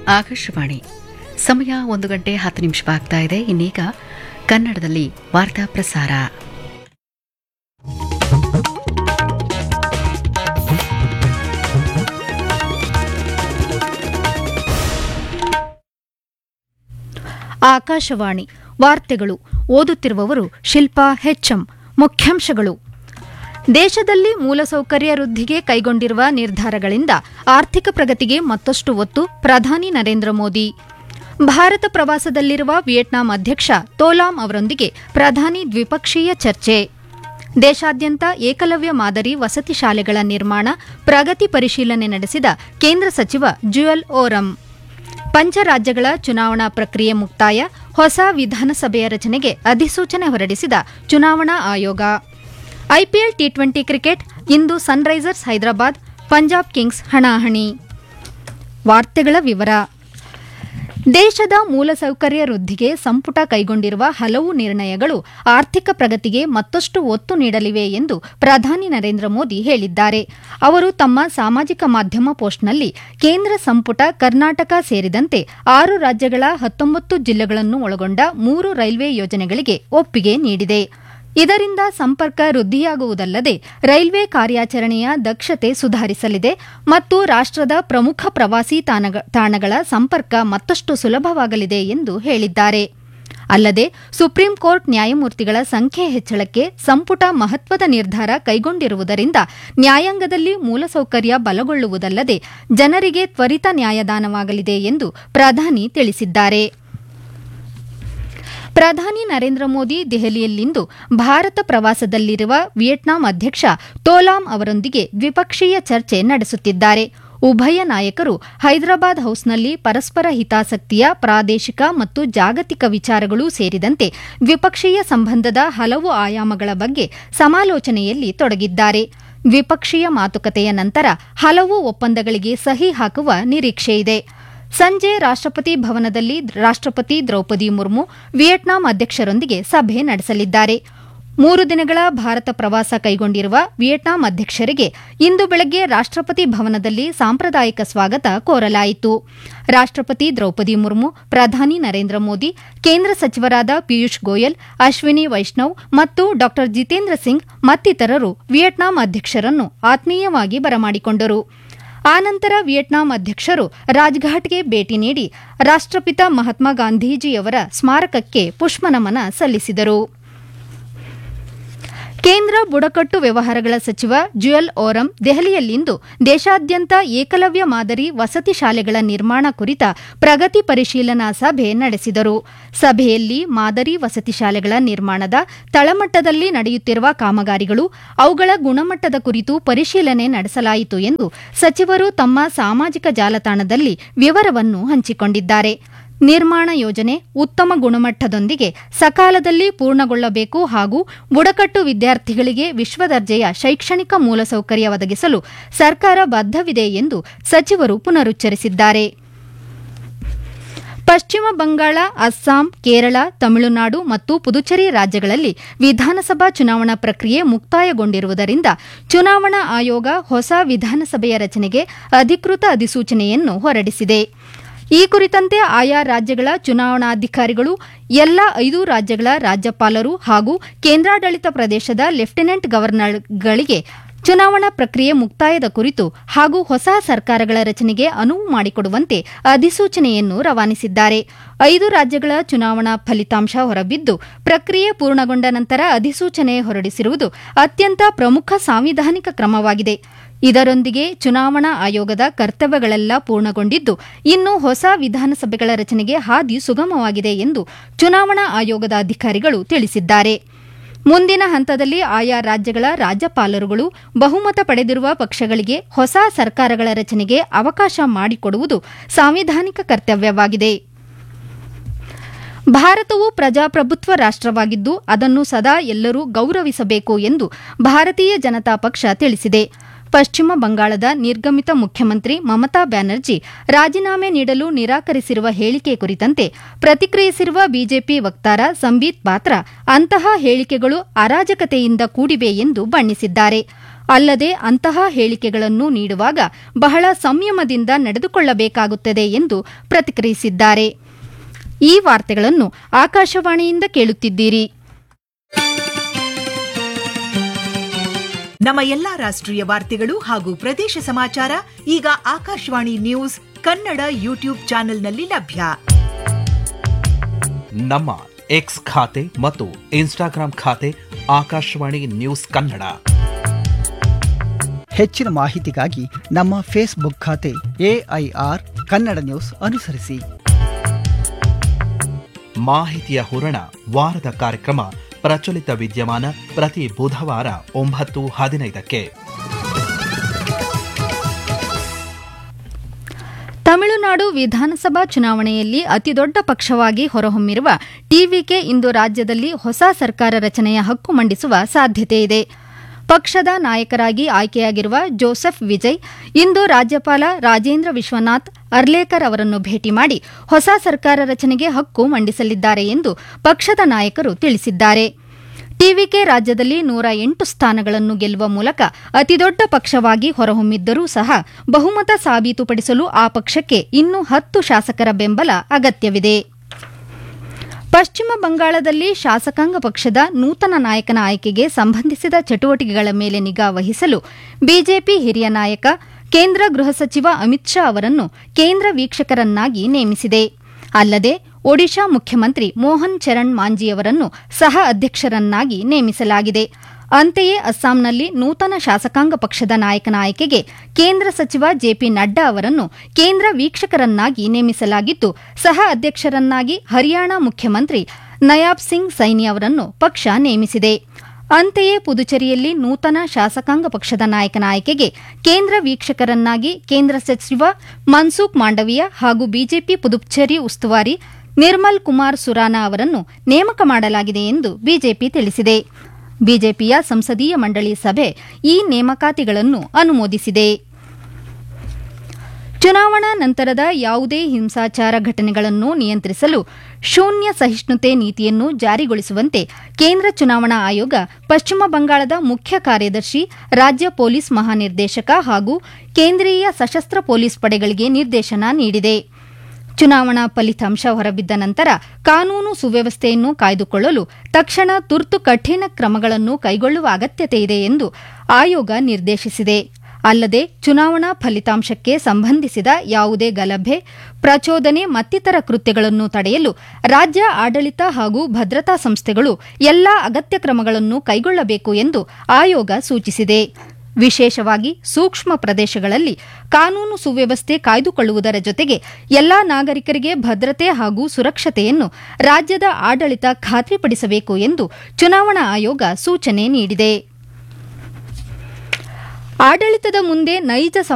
ಆಕಾಶವಾಣಿ ಸಮಯ ಒಂದು ಗಂಟೆ ಹತ್ತು ನಿಮಿಷವಾಗ್ತಾ ಇದೆ ಇನ್ನೀಗ ಕನ್ನಡದಲ್ಲಿ ವಾರ್ತಾ ಪ್ರಸಾರ ಆಕಾಶವಾಣಿ ವಾರ್ತೆಗಳು ಓದುತ್ತಿರುವವರು ಶಿಲ್ಪಾ ಹೆಚ್ಎಂ ಮುಖ್ಯಾಂಶಗಳು ದೇಶದಲ್ಲಿ ಮೂಲಸೌಕರ್ಯ ವೃದ್ಧಿಗೆ ಕೈಗೊಂಡಿರುವ ನಿರ್ಧಾರಗಳಿಂದ ಆರ್ಥಿಕ ಪ್ರಗತಿಗೆ ಮತ್ತಷ್ಟು ಒತ್ತು ಪ್ರಧಾನಿ ನರೇಂದ್ರ ಮೋದಿ ಭಾರತ ಪ್ರವಾಸದಲ್ಲಿರುವ ವಿಯೆಟ್ನಾಂ ಅಧ್ಯಕ್ಷ ತೋಲಾಂ ಅವರೊಂದಿಗೆ ಪ್ರಧಾನಿ ದ್ವಿಪಕ್ಷೀಯ ಚರ್ಚೆ ದೇಶಾದ್ಯಂತ ಏಕಲವ್ಯ ಮಾದರಿ ವಸತಿ ಶಾಲೆಗಳ ನಿರ್ಮಾಣ ಪ್ರಗತಿ ಪರಿಶೀಲನೆ ನಡೆಸಿದ ಕೇಂದ್ರ ಸಚಿವ ಜುಯಲ್ ಓರಂ ಪಂಚರಾಜ್ಯಗಳ ಚುನಾವಣಾ ಪ್ರಕ್ರಿಯೆ ಮುಕ್ತಾಯ ಹೊಸ ವಿಧಾನಸಭೆಯ ರಚನೆಗೆ ಅಧಿಸೂಚನೆ ಹೊರಡಿಸಿದ ಚುನಾವಣಾ ಆಯೋಗ ಐಪಿಎಲ್ ಟಿ ಟ್ವೆಂಟಿ ಕ್ರಿಕೆಟ್ ಇಂದು ಸನ್ರೈಸರ್ಸ್ ಹೈದರಾಬಾದ್ ಪಂಜಾಬ್ ಕಿಂಗ್ಸ್ ಹಣಾಹಣಿ ವಾರ್ತೆಗಳ ವಿವರ ದೇಶದ ಮೂಲಸೌಕರ್ಯ ವೃದ್ಧಿಗೆ ಸಂಪುಟ ಕೈಗೊಂಡಿರುವ ಹಲವು ನಿರ್ಣಯಗಳು ಆರ್ಥಿಕ ಪ್ರಗತಿಗೆ ಮತ್ತಷ್ಟು ಒತ್ತು ನೀಡಲಿವೆ ಎಂದು ಪ್ರಧಾನಿ ನರೇಂದ್ರ ಮೋದಿ ಹೇಳಿದ್ದಾರೆ ಅವರು ತಮ್ಮ ಸಾಮಾಜಿಕ ಮಾಧ್ಯಮ ಪೋಸ್ಟ್ನಲ್ಲಿ ಕೇಂದ್ರ ಸಂಪುಟ ಕರ್ನಾಟಕ ಸೇರಿದಂತೆ ಆರು ರಾಜ್ಯಗಳ ಹತ್ತೊಂಬತ್ತು ಜಿಲ್ಲೆಗಳನ್ನು ಒಳಗೊಂಡ ಮೂರು ರೈಲ್ವೆ ಯೋಜನೆಗಳಿಗೆ ಒಪ್ಪಿಗೆ ನೀಡಿದೆ ಇದರಿಂದ ಸಂಪರ್ಕ ವೃದ್ಧಿಯಾಗುವುದಲ್ಲದೆ ರೈಲ್ವೆ ಕಾರ್ಯಾಚರಣೆಯ ದಕ್ಷತೆ ಸುಧಾರಿಸಲಿದೆ ಮತ್ತು ರಾಷ್ಟ್ರದ ಪ್ರಮುಖ ಪ್ರವಾಸಿ ತಾಣಗಳ ಸಂಪರ್ಕ ಮತ್ತಷ್ಟು ಸುಲಭವಾಗಲಿದೆ ಎಂದು ಹೇಳಿದ್ದಾರೆ ಅಲ್ಲದೆ ಸುಪ್ರೀಂ ಕೋರ್ಟ್ ನ್ಯಾಯಮೂರ್ತಿಗಳ ಸಂಖ್ಯೆ ಹೆಚ್ಚಳಕ್ಕೆ ಸಂಪುಟ ಮಹತ್ವದ ನಿರ್ಧಾರ ಕೈಗೊಂಡಿರುವುದರಿಂದ ನ್ಯಾಯಾಂಗದಲ್ಲಿ ಮೂಲಸೌಕರ್ಯ ಬಲಗೊಳ್ಳುವುದಲ್ಲದೆ ಜನರಿಗೆ ತ್ವರಿತ ನ್ಯಾಯದಾನವಾಗಲಿದೆ ಎಂದು ಪ್ರಧಾನಿ ತಿಳಿಸಿದ್ದಾರೆ ಪ್ರಧಾನಿ ನರೇಂದ್ರ ಮೋದಿ ದೆಹಲಿಯಲ್ಲಿಂದು ಭಾರತ ಪ್ರವಾಸದಲ್ಲಿರುವ ವಿಯೆಟ್ನಾಂ ಅಧ್ಯಕ್ಷ ತೋಲಾಂ ಅವರೊಂದಿಗೆ ದ್ವಿಪಕ್ಷೀಯ ಚರ್ಚೆ ನಡೆಸುತ್ತಿದ್ದಾರೆ ಉಭಯ ನಾಯಕರು ಹೈದರಾಬಾದ್ ಹೌಸ್ನಲ್ಲಿ ಪರಸ್ಪರ ಹಿತಾಸಕ್ತಿಯ ಪ್ರಾದೇಶಿಕ ಮತ್ತು ಜಾಗತಿಕ ವಿಚಾರಗಳೂ ಸೇರಿದಂತೆ ದ್ವಿಪಕ್ಷೀಯ ಸಂಬಂಧದ ಹಲವು ಆಯಾಮಗಳ ಬಗ್ಗೆ ಸಮಾಲೋಚನೆಯಲ್ಲಿ ತೊಡಗಿದ್ದಾರೆ ದ್ವಿಪಕ್ಷೀಯ ಮಾತುಕತೆಯ ನಂತರ ಹಲವು ಒಪ್ಪಂದಗಳಿಗೆ ಸಹಿ ಹಾಕುವ ನಿರೀಕ್ಷೆಯಿದೆ ಸಂಜೆ ರಾಷ್ಟ್ರಪತಿ ಭವನದಲ್ಲಿ ರಾಷ್ಟ್ರಪತಿ ದ್ರೌಪದಿ ಮುರ್ಮು ವಿಯೆಟ್ನಾಂ ಅಧ್ಯಕ್ಷರೊಂದಿಗೆ ಸಭೆ ನಡೆಸಲಿದ್ದಾರೆ ಮೂರು ದಿನಗಳ ಭಾರತ ಪ್ರವಾಸ ಕೈಗೊಂಡಿರುವ ವಿಯೆಟ್ನಾಂ ಅಧ್ಯಕ್ಷರಿಗೆ ಇಂದು ಬೆಳಗ್ಗೆ ರಾಷ್ಟ್ರಪತಿ ಭವನದಲ್ಲಿ ಸಾಂಪ್ರದಾಯಿಕ ಸ್ವಾಗತ ಕೋರಲಾಯಿತು ರಾಷ್ಟ್ರಪತಿ ದ್ರೌಪದಿ ಮುರ್ಮು ಪ್ರಧಾನಿ ನರೇಂದ್ರ ಮೋದಿ ಕೇಂದ್ರ ಸಚಿವರಾದ ಪಿಯೂಷ್ ಗೋಯಲ್ ಅಶ್ವಿನಿ ವೈಷ್ಣವ್ ಮತ್ತು ಡಾ ಜಿತೇಂದ್ರ ಸಿಂಗ್ ಮತ್ತಿತರರು ವಿಯೆಟ್ನಾಂ ಅಧ್ಯಕ್ಷರನ್ನು ಆತ್ಮೀಯವಾಗಿ ಬರಮಾಡಿಕೊಂಡರು ಆನಂತರ ವಿಯೆಟ್ನಾಂ ಅಧ್ಯಕ್ಷರು ರಾಜ್ಘಾಟ್ಗೆ ಭೇಟಿ ನೀಡಿ ರಾಷ್ಟ್ರಪಿತ ಮಹಾತ್ಮ ಗಾಂಧೀಜಿಯವರ ಸ್ಮಾರಕಕ್ಕೆ ಪುಷ್ಪನಮನ ಸಲ್ಲಿಸಿದರು ಕೇಂದ್ರ ಬುಡಕಟ್ಟು ವ್ಯವಹಾರಗಳ ಸಚಿವ ಜುಯಲ್ ಓರಂ ದೆಹಲಿಯಲ್ಲಿಂದು ದೇಶಾದ್ಯಂತ ಏಕಲವ್ಯ ಮಾದರಿ ವಸತಿ ಶಾಲೆಗಳ ನಿರ್ಮಾಣ ಕುರಿತ ಪ್ರಗತಿ ಪರಿಶೀಲನಾ ಸಭೆ ನಡೆಸಿದರು ಸಭೆಯಲ್ಲಿ ಮಾದರಿ ವಸತಿ ಶಾಲೆಗಳ ನಿರ್ಮಾಣದ ತಳಮಟ್ಟದಲ್ಲಿ ನಡೆಯುತ್ತಿರುವ ಕಾಮಗಾರಿಗಳು ಅವುಗಳ ಗುಣಮಟ್ಟದ ಕುರಿತು ಪರಿಶೀಲನೆ ನಡೆಸಲಾಯಿತು ಎಂದು ಸಚಿವರು ತಮ್ಮ ಸಾಮಾಜಿಕ ಜಾಲತಾಣದಲ್ಲಿ ವಿವರವನ್ನು ಹಂಚಿಕೊಂಡಿದ್ದಾರೆ ನಿರ್ಮಾಣ ಯೋಜನೆ ಉತ್ತಮ ಗುಣಮಟ್ಟದೊಂದಿಗೆ ಸಕಾಲದಲ್ಲಿ ಪೂರ್ಣಗೊಳ್ಳಬೇಕು ಹಾಗೂ ಬುಡಕಟ್ಟು ವಿದ್ಯಾರ್ಥಿಗಳಿಗೆ ವಿಶ್ವದರ್ಜೆಯ ಶೈಕ್ಷಣಿಕ ಮೂಲಸೌಕರ್ಯ ಒದಗಿಸಲು ಸರ್ಕಾರ ಬದ್ಧವಿದೆ ಎಂದು ಸಚಿವರು ಪುನರುಚ್ಚರಿಸಿದ್ದಾರೆ ಪಶ್ಚಿಮ ಬಂಗಾಳ ಅಸ್ಸಾಂ ಕೇರಳ ತಮಿಳುನಾಡು ಮತ್ತು ಪುದುಚೇರಿ ರಾಜ್ಯಗಳಲ್ಲಿ ವಿಧಾನಸಭಾ ಚುನಾವಣಾ ಪ್ರಕ್ರಿಯೆ ಮುಕ್ತಾಯಗೊಂಡಿರುವುದರಿಂದ ಚುನಾವಣಾ ಆಯೋಗ ಹೊಸ ವಿಧಾನಸಭೆಯ ರಚನೆಗೆ ಅಧಿಕೃತ ಅಧಿಸೂಚನೆಯನ್ನು ಹೊರಡಿಸಿದೆ ಈ ಕುರಿತಂತೆ ಆಯಾ ರಾಜ್ಯಗಳ ಚುನಾವಣಾಧಿಕಾರಿಗಳು ಎಲ್ಲ ಐದು ರಾಜ್ಯಗಳ ರಾಜ್ಯಪಾಲರು ಹಾಗೂ ಕೇಂದ್ರಾಡಳಿತ ಪ್ರದೇಶದ ಲೆಫ್ಟಿನೆಂಟ್ ಗವರ್ನರ್ಗಳಿಗೆ ಚುನಾವಣಾ ಪ್ರಕ್ರಿಯೆ ಮುಕ್ತಾಯದ ಕುರಿತು ಹಾಗೂ ಹೊಸ ಸರ್ಕಾರಗಳ ರಚನೆಗೆ ಅನುವು ಮಾಡಿಕೊಡುವಂತೆ ಅಧಿಸೂಚನೆಯನ್ನು ರವಾನಿಸಿದ್ದಾರೆ ಐದು ರಾಜ್ಯಗಳ ಚುನಾವಣಾ ಫಲಿತಾಂಶ ಹೊರಬಿದ್ದು ಪ್ರಕ್ರಿಯೆ ಪೂರ್ಣಗೊಂಡ ನಂತರ ಅಧಿಸೂಚನೆ ಹೊರಡಿಸಿರುವುದು ಅತ್ಯಂತ ಪ್ರಮುಖ ಸಾಂವಿಧಾನಿಕ ಕ್ರಮವಾಗಿದೆ ಇದರೊಂದಿಗೆ ಚುನಾವಣಾ ಆಯೋಗದ ಕರ್ತವ್ಯಗಳೆಲ್ಲ ಪೂರ್ಣಗೊಂಡಿದ್ದು ಇನ್ನು ಹೊಸ ವಿಧಾನಸಭೆಗಳ ರಚನೆಗೆ ಹಾದಿ ಸುಗಮವಾಗಿದೆ ಎಂದು ಚುನಾವಣಾ ಆಯೋಗದ ಅಧಿಕಾರಿಗಳು ತಿಳಿಸಿದ್ದಾರೆ ಮುಂದಿನ ಹಂತದಲ್ಲಿ ಆಯಾ ರಾಜ್ಯಗಳ ರಾಜ್ಯಪಾಲರುಗಳು ಬಹುಮತ ಪಡೆದಿರುವ ಪಕ್ಷಗಳಿಗೆ ಹೊಸ ಸರ್ಕಾರಗಳ ರಚನೆಗೆ ಅವಕಾಶ ಮಾಡಿಕೊಡುವುದು ಸಾಂವಿಧಾನಿಕ ಕರ್ತವ್ಯವಾಗಿದೆ ಭಾರತವು ಪ್ರಜಾಪ್ರಭುತ್ವ ರಾಷ್ಟವಾಗಿದ್ದು ಅದನ್ನು ಸದಾ ಎಲ್ಲರೂ ಗೌರವಿಸಬೇಕು ಎಂದು ಭಾರತೀಯ ಜನತಾ ಪಕ್ಷ ತಿಳಿಸಿದೆ ಪಶ್ಚಿಮ ಬಂಗಾಳದ ನಿರ್ಗಮಿತ ಮುಖ್ಯಮಂತ್ರಿ ಮಮತಾ ಬ್ಯಾನರ್ಜಿ ರಾಜೀನಾಮೆ ನೀಡಲು ನಿರಾಕರಿಸಿರುವ ಹೇಳಿಕೆ ಕುರಿತಂತೆ ಪ್ರತಿಕ್ರಿಯಿಸಿರುವ ಬಿಜೆಪಿ ವಕ್ತಾರ ಸಂಬೀತ್ ಪಾತ್ರ ಅಂತಹ ಹೇಳಿಕೆಗಳು ಅರಾಜಕತೆಯಿಂದ ಕೂಡಿವೆ ಎಂದು ಬಣ್ಣಿಸಿದ್ದಾರೆ ಅಲ್ಲದೆ ಅಂತಹ ಹೇಳಿಕೆಗಳನ್ನು ನೀಡುವಾಗ ಬಹಳ ಸಂಯಮದಿಂದ ನಡೆದುಕೊಳ್ಳಬೇಕಾಗುತ್ತದೆ ಎಂದು ಪ್ರತಿಕ್ರಿಯಿಸಿದ್ದಾರೆ ಈ ವಾರ್ತೆಗಳನ್ನು ಆಕಾಶವಾಣಿಯಿಂದ ಕೇಳುತ್ತಿದ್ದೀರಿ ನಮ್ಮ ಎಲ್ಲಾ ರಾಷ್ಟ್ರೀಯ ವಾರ್ತೆಗಳು ಹಾಗೂ ಪ್ರದೇಶ ಸಮಾಚಾರ ಈಗ ಆಕಾಶವಾಣಿ ನ್ಯೂಸ್ ಕನ್ನಡ ಯೂಟ್ಯೂಬ್ ಚಾನೆಲ್ನಲ್ಲಿ ಲಭ್ಯ ನಮ್ಮ ಎಕ್ಸ್ ಖಾತೆ ಮತ್ತು ಇನ್ಸ್ಟಾಗ್ರಾಂ ಖಾತೆ ಆಕಾಶವಾಣಿ ನ್ಯೂಸ್ ಕನ್ನಡ ಹೆಚ್ಚಿನ ಮಾಹಿತಿಗಾಗಿ ನಮ್ಮ ಫೇಸ್ಬುಕ್ ಖಾತೆ ಎಐಆರ್ ಕನ್ನಡ ನ್ಯೂಸ್ ಅನುಸರಿಸಿ ಮಾಹಿತಿಯ ಹೂರಣ ವಾರದ ಕಾರ್ಯಕ್ರಮ ಪ್ರಚಲಿತ ವಿದ್ಯಮಾನ ಪ್ರತಿ ಬುಧವಾರ ಒಂಬತ್ತು ಹದಿನೈದಕ್ಕೆ ತಮಿಳುನಾಡು ವಿಧಾನಸಭಾ ಚುನಾವಣೆಯಲ್ಲಿ ಅತಿದೊಡ್ಡ ಪಕ್ಷವಾಗಿ ಹೊರಹೊಮ್ಮಿರುವ ಟಿವಿಕೆ ಇಂದು ರಾಜ್ಯದಲ್ಲಿ ಹೊಸ ಸರ್ಕಾರ ರಚನೆಯ ಹಕ್ಕು ಮಂಡಿಸುವ ಸಾಧ್ಯತೆಯಿದೆ ಪಕ್ಷದ ನಾಯಕರಾಗಿ ಆಯ್ಕೆಯಾಗಿರುವ ಜೋಸೆಫ್ ವಿಜಯ್ ಇಂದು ರಾಜ್ಯಪಾಲ ರಾಜೇಂದ್ರ ವಿಶ್ವನಾಥ್ ಅರ್ಲೇಕರ್ ಅವರನ್ನು ಭೇಟಿ ಮಾಡಿ ಹೊಸ ಸರ್ಕಾರ ರಚನೆಗೆ ಹಕ್ಕು ಮಂಡಿಸಲಿದ್ದಾರೆ ಎಂದು ಪಕ್ಷದ ನಾಯಕರು ತಿಳಿಸಿದ್ದಾರೆ ಟಿವಿಕೆ ರಾಜ್ಯದಲ್ಲಿ ನೂರ ಎಂಟು ಸ್ಥಾನಗಳನ್ನು ಗೆಲ್ಲುವ ಮೂಲಕ ಅತಿದೊಡ್ಡ ಪಕ್ಷವಾಗಿ ಹೊರಹೊಮ್ಮಿದ್ದರೂ ಸಹ ಬಹುಮತ ಸಾಬೀತುಪಡಿಸಲು ಆ ಪಕ್ಷಕ್ಕೆ ಇನ್ನೂ ಹತ್ತು ಶಾಸಕರ ಬೆಂಬಲ ಅಗತ್ಯವಿದೆ ಪಶ್ಚಿಮ ಬಂಗಾಳದಲ್ಲಿ ಶಾಸಕಾಂಗ ಪಕ್ಷದ ನೂತನ ನಾಯಕನ ಆಯ್ಕೆಗೆ ಸಂಬಂಧಿಸಿದ ಚಟುವಟಿಕೆಗಳ ಮೇಲೆ ನಿಗಾ ವಹಿಸಲು ಬಿಜೆಪಿ ಹಿರಿಯ ನಾಯಕ ಕೇಂದ್ರ ಗೃಹ ಸಚಿವ ಅಮಿತ್ ಶಾ ಅವರನ್ನು ಕೇಂದ್ರ ವೀಕ್ಷಕರನ್ನಾಗಿ ನೇಮಿಸಿದೆ ಅಲ್ಲದೆ ಒಡಿಶಾ ಮುಖ್ಯಮಂತ್ರಿ ಮೋಹನ್ ಚರಣ್ ಮಾಂಜಿಯವರನ್ನು ಸಹ ಅಧ್ಯಕ್ಷರನ್ನಾಗಿ ನೇಮಿಸಲಾಗಿದೆ ಅಂತೆಯೇ ಅಸ್ಸಾಂನಲ್ಲಿ ನೂತನ ಶಾಸಕಾಂಗ ಪಕ್ಷದ ನಾಯಕನ ಆಯ್ಕೆಗೆ ಕೇಂದ್ರ ಸಚಿವ ಜೆಪಿ ನಡ್ಡಾ ಅವರನ್ನು ಕೇಂದ್ರ ವೀಕ್ಷಕರನ್ನಾಗಿ ನೇಮಿಸಲಾಗಿದ್ದು ಸಹ ಅಧ್ಯಕ್ಷರನ್ನಾಗಿ ಹರಿಯಾಣ ಮುಖ್ಯಮಂತ್ರಿ ನಯಾಬ್ ಸಿಂಗ್ ಸೈನಿ ಅವರನ್ನು ಪಕ್ಷ ನೇಮಿಸಿದೆ ಅಂತೆಯೇ ಪುದುಚೇರಿಯಲ್ಲಿ ನೂತನ ಶಾಸಕಾಂಗ ಪಕ್ಷದ ನಾಯಕನ ಆಯ್ಕೆಗೆ ಕೇಂದ್ರ ವೀಕ್ಷಕರನ್ನಾಗಿ ಕೇಂದ್ರ ಸಚಿವ ಮನ್ಸುಖ್ ಮಾಂಡವೀಯ ಹಾಗೂ ಬಿಜೆಪಿ ಪುದುಚೇರಿ ಉಸ್ತುವಾರಿ ನಿರ್ಮಲ್ ಕುಮಾರ್ ಸುರಾನಾ ಅವರನ್ನು ನೇಮಕ ಮಾಡಲಾಗಿದೆ ಎಂದು ಬಿಜೆಪಿ ತಿಳಿಸಿದೆ ಬಿಜೆಪಿಯ ಸಂಸದೀಯ ಮಂಡಳಿ ಸಭೆ ಈ ನೇಮಕಾತಿಗಳನ್ನು ಅನುಮೋದಿಸಿದೆ ಚುನಾವಣಾ ನಂತರದ ಯಾವುದೇ ಹಿಂಸಾಚಾರ ಘಟನೆಗಳನ್ನು ನಿಯಂತ್ರಿಸಲು ಶೂನ್ಯ ಸಹಿಷ್ಣುತೆ ನೀತಿಯನ್ನು ಜಾರಿಗೊಳಿಸುವಂತೆ ಕೇಂದ್ರ ಚುನಾವಣಾ ಆಯೋಗ ಪಶ್ಚಿಮ ಬಂಗಾಳದ ಮುಖ್ಯ ಕಾರ್ಯದರ್ಶಿ ರಾಜ್ಯ ಪೊಲೀಸ್ ಮಹಾನಿರ್ದೇಶಕ ಹಾಗೂ ಕೇಂದ್ರೀಯ ಸಶಸ್ತ್ರ ಪೊಲೀಸ್ ಪಡೆಗಳಿಗೆ ನಿರ್ದೇಶನ ನೀಡಿದೆ ಚುನಾವಣಾ ಫಲಿತಾಂಶ ಹೊರಬಿದ್ದ ನಂತರ ಕಾನೂನು ಸುವ್ಯವಸ್ಥೆಯನ್ನು ಕಾಯ್ದುಕೊಳ್ಳಲು ತಕ್ಷಣ ತುರ್ತು ಕಠಿಣ ಕ್ರಮಗಳನ್ನು ಕೈಗೊಳ್ಳುವ ಅಗತ್ಯತೆ ಇದೆ ಎಂದು ಆಯೋಗ ನಿರ್ದೇಶಿಸಿದೆ ಅಲ್ಲದೆ ಚುನಾವಣಾ ಫಲಿತಾಂಶಕ್ಕೆ ಸಂಬಂಧಿಸಿದ ಯಾವುದೇ ಗಲಭೆ ಪ್ರಚೋದನೆ ಮತ್ತಿತರ ಕೃತ್ಯಗಳನ್ನು ತಡೆಯಲು ರಾಜ್ಯ ಆಡಳಿತ ಹಾಗೂ ಭದ್ರತಾ ಸಂಸ್ಥೆಗಳು ಎಲ್ಲಾ ಅಗತ್ಯ ಕ್ರಮಗಳನ್ನು ಕೈಗೊಳ್ಳಬೇಕು ಎಂದು ಆಯೋಗ ಸೂಚಿಸಿದೆ ವಿಶೇಷವಾಗಿ ಸೂಕ್ಷ್ಮ ಪ್ರದೇಶಗಳಲ್ಲಿ ಕಾನೂನು ಸುವ್ಯವಸ್ಥೆ ಕಾಯ್ದುಕೊಳ್ಳುವುದರ ಜೊತೆಗೆ ಎಲ್ಲಾ ನಾಗರಿಕರಿಗೆ ಭದ್ರತೆ ಹಾಗೂ ಸುರಕ್ಷತೆಯನ್ನು ರಾಜ್ಯದ ಆಡಳಿತ ಖಾತ್ರಿಪಡಿಸಬೇಕು ಎಂದು ಚುನಾವಣಾ ಆಯೋಗ ಸೂಚನೆ ನೀಡಿದೆ ಆಡಳಿತದ ಮುಂದೆ ನೈಜ